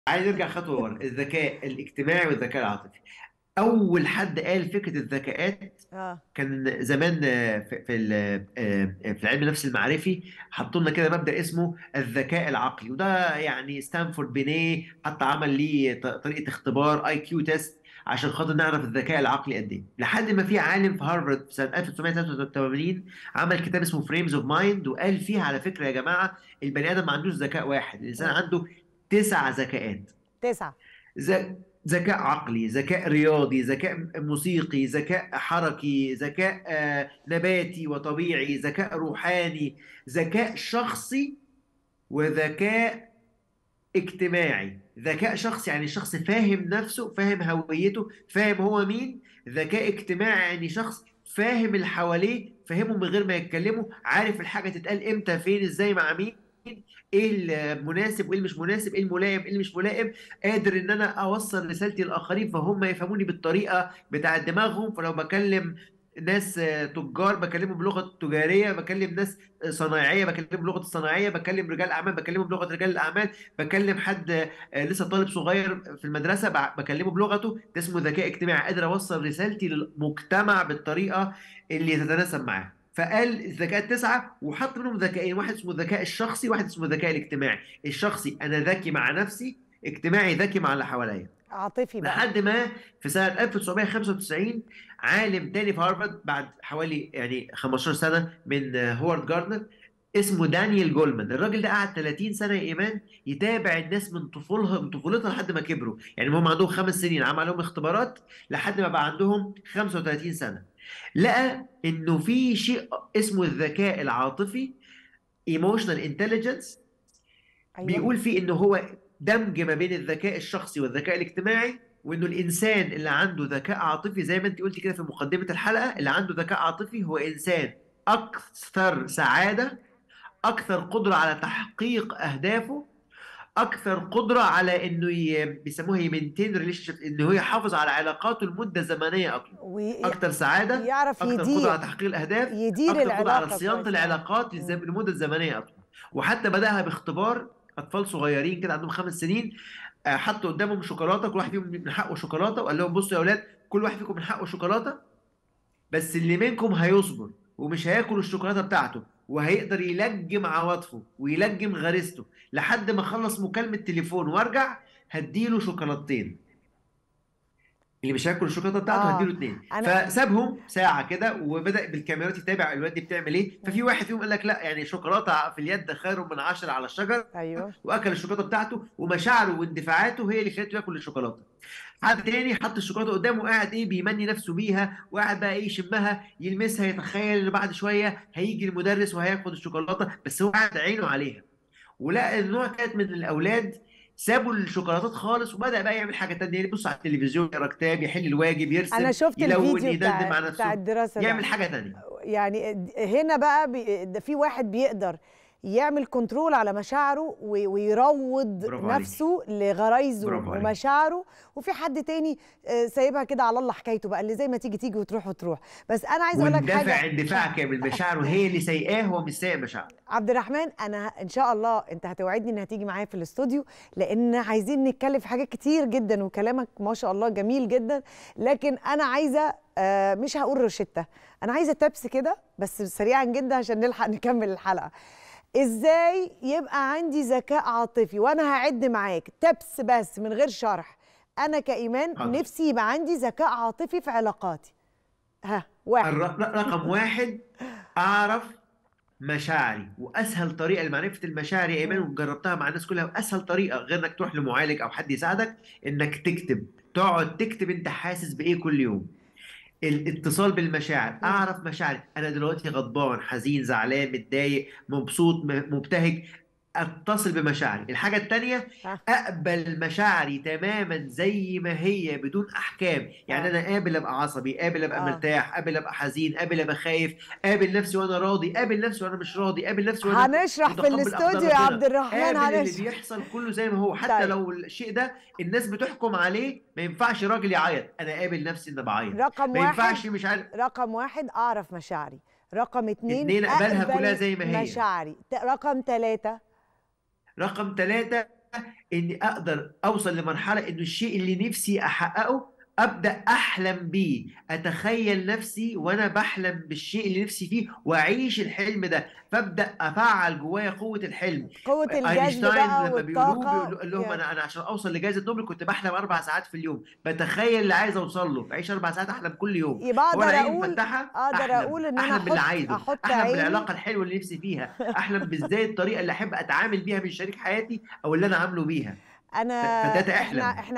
عايز نرجع خطوه ورا الذكاء الاجتماعي والذكاء العاطفي اول حد قال فكره الذكاءات اه كان زمان آه، في في ال- آه، في علم النفس المعرفي حطوا لنا كده مبدأ اسمه الذكاء العقلي وده يعني ستانفورد بينيه حتى عمل ليه ط- طريقة اختبار اي كيو تيست عشان خاطر نعرف الذكاء العقلي قد ايه لحد ما في عالم في هارفارد في سنة 1983 عمل كتاب اسمه فريمز اوف مايند وقال فيها على فكرة يا جماعة البني آدم ما عندوش ذكاء واحد الإنسان مم. عنده تسع ذكاءات تسعة ذ- ذكاء عقلي ذكاء رياضي ذكاء موسيقي ذكاء حركي ذكاء آه، نباتي وطبيعي ذكاء روحاني ذكاء شخصي وذكاء اجتماعي ذكاء شخصي يعني الشخص فاهم نفسه فاهم هويته فاهم هو مين ذكاء اجتماعي يعني شخص فاهم اللي حواليه فاهمه من غير ما يتكلموا عارف الحاجة تتقال امتى فين ازاي مع مين ايه المناسب وايه اللي مش مناسب ايه الملائم ايه اللي مش ملائم قادر ان انا اوصل رسالتي للاخرين فهم يفهموني بالطريقه بتاعه دماغهم فلو بكلم ناس آه، تجار بكلمهم بلغه تجاريه بكلم ناس آه، صنايعيه بكلمهم بلغه الصناعيه بكلم رجال اعمال بكلمهم بلغه رجال الاعمال بكلم حد آه، لسه طالب صغير في المدرسه بع- بكلمه بلغته ده اسمه ذكاء اجتماعي قادر اوصل رسالتي للمجتمع بالطريقه اللي تتناسب معاه فقال الذكاء التسعه وحط منهم ذكائين واحد اسمه الذكاء الشخصي واحد اسمه الذكاء الاجتماعي الشخصي انا ذكي مع نفسي اجتماعي ذكي مع اللي حواليا عاطفي بقى لحد ما في سنة 1995 عالم تاني في هارفارد بعد حوالي يعني 15 سنة من آه، هوارد جاردنر اسمه دانيال جولمان الراجل ده قعد 30 سنة يا إيمان يتابع الناس من طفولها من طفولتها لحد ما كبروا يعني هم عندهم خمس سنين عمل لهم اختبارات لحد ما بقى عندهم 35 سنة لقى إنه في شيء اسمه الذكاء العاطفي emotional intelligence ايوه بيقول فيه انه هو دمج ما بين الذكاء الشخصي والذكاء الاجتماعي وانه الانسان اللي عنده ذكاء عاطفي زي ما انت قلتي كده في مقدمة الحلقة اللي عنده ذكاء عاطفي هو انسان اكثر سعادة اكثر قدرة على تحقيق اهدافه اكثر قدرة على انه ي... بيسموها يمنتين ريليشن شيب انه هو يحافظ على علاقاته لمدة زمنية اطول اكتر سعادة ويعرف اكتر قدرة على يدير تحقيق الاهداف يدير اكتر قدرة على العلاقة صيانة كويس العلاقات مم. للزم- لمدة زمنية اطول وحتى بدأها باختبار اطفال صغيرين كده عندهم خمس سنين آه، حطوا قدامهم شوكولاته كل واحد فيهم من حقه شوكولاته وقال لهم بصوا يا اولاد كل واحد فيكم من حقه شوكولاته بس اللي منكم هيصبر ومش هياكل الشوكولاته بتاعته وهيقدر يلجم عواطفه ويلجم غريزته لحد ما اخلص مكالمه تليفون وارجع هديله شوكولاتتين اللي مش هياكل الشوكولاته بتاعته اه هديله اتنين انا فسابهم ساعه كده وبدا بالكاميرات يتابع الواد دي بتعمل ايه ففي مم. واحد فيهم قال لك لا يعني شوكولاته في اليد خير من عشرة على الشجر ايوه واكل الشوكولاته بتاعته ومشاعره واندفاعاته هي اللي خلته ياكل الشوكولاته حد تاني حط الشوكولاته قدامه وقاعد ايه بيمني نفسه بيها وقاعد بقى ايه يشمها يلمسها يتخيل ان بعد شويه هيجي المدرس وهياخد الشوكولاته بس هو قاعد عينه عليها ولقى النوع كانت من الاولاد سابوا الشوكولاتات خالص وبدا بقى يعمل حاجه تانيه يبص على التلفزيون يقرا كتاب يحل الواجب انا يرسم شفت يلون الفيديو يدندن بتاع مع بتاع نفسه الدراسة يعمل ده حاجه تانيه يعني هنا بقى بي ده في واحد بيقدر يعمل كنترول على مشاعره و- ويروض برافو عليك نفسه لغرايزه برافو عليك ومشاعره وفي حد تاني آه، سايبها كده على الله حكايته بقى اللي زي ما تيجي تيجي وتروح وتروح بس انا عايزه اقول لك واندفع حاجه اندفاع كامل مشاعره هي اللي سايقاه هو مش سايق مشاعره عبد الرحمن انا ه- ان شاء الله انت هتوعدني ان هتيجي معايا في الاستوديو لان عايزين نتكلم في حاجات كتير جدا وكلامك ما شاء الله جميل جدا لكن انا عايزه آه، مش هقول روشته انا عايزه تبس كده بس سريعا جدا عشان نلحق نكمل الحلقه ازاي يبقى عندي ذكاء عاطفي وانا هعد معاك تبس بس من غير شرح انا كايمان حاضر نفسي يبقى عندي ذكاء عاطفي في علاقاتي ها واحد الر- رقم واحد اعرف مشاعري واسهل طريقه لمعرفه المشاعر يا ايمان مم. وجربتها مع الناس كلها واسهل طريقه غير انك تروح لمعالج او حد يساعدك انك تكتب تقعد تكتب انت حاسس بايه كل يوم الاتصال بالمشاعر مم. اعرف مشاعري انا دلوقتي غضبان حزين زعلان متضايق مبسوط م- مبتهج اتصل بمشاعري الحاجة التانية ها اقبل مشاعري تماما زي ما هي بدون احكام يعني اه انا قابل ابقى عصبي قابل ابقى اه مرتاح قابل ابقى حزين قابل ابقى خايف قابل نفسي وانا راضي قابل نفسي وانا مش راضي قابل نفسي وانا هنشرح في متقبل اقدار الاستوديو يا عبد ربنا الرحمن قابل اللي هنشرح بيحصل كله زي ما هو حتى طيب لو الشيء ده الناس بتحكم عليه ما ينفعش راجل يعيط انا قابل نفسي اني بعيط رقم ما واحد ينفعش مش عارف رقم واحد اعرف مشاعري رقم اتنين اتنين اقبلها كلها اقبل زي ما هي مشاعري ت- رقم تلاتة رقم ثلاثة اني اقدر اوصل لمرحله انه الشيء اللي نفسي احققه ابدا احلم بيه اتخيل نفسي وانا بحلم بالشيء اللي نفسي فيه واعيش الحلم ده فابدا افعل جوايا قوه الحلم قوه الجذب اينشتاين بقى لما بيقولوه والطاقه بيقول لهم يا انا انا عشان اوصل لجائزه نوبل كنت بحلم اربع ساعات في اليوم بتخيل اللي عايز اوصل له بعيش اربع ساعات احلم كل يوم يبقى وانا اقدر عيني اقول مفتحه اقدر احلم اقول ان انا احلم باللي احط عايزه احط احلم عيني بالعلاقه الحلوه اللي نفسي فيها احلم بازاي الطريقه اللي احب اتعامل بيها من شريك حياتي او اللي انا عامله بيها ف- انا فده احنا احلم احنا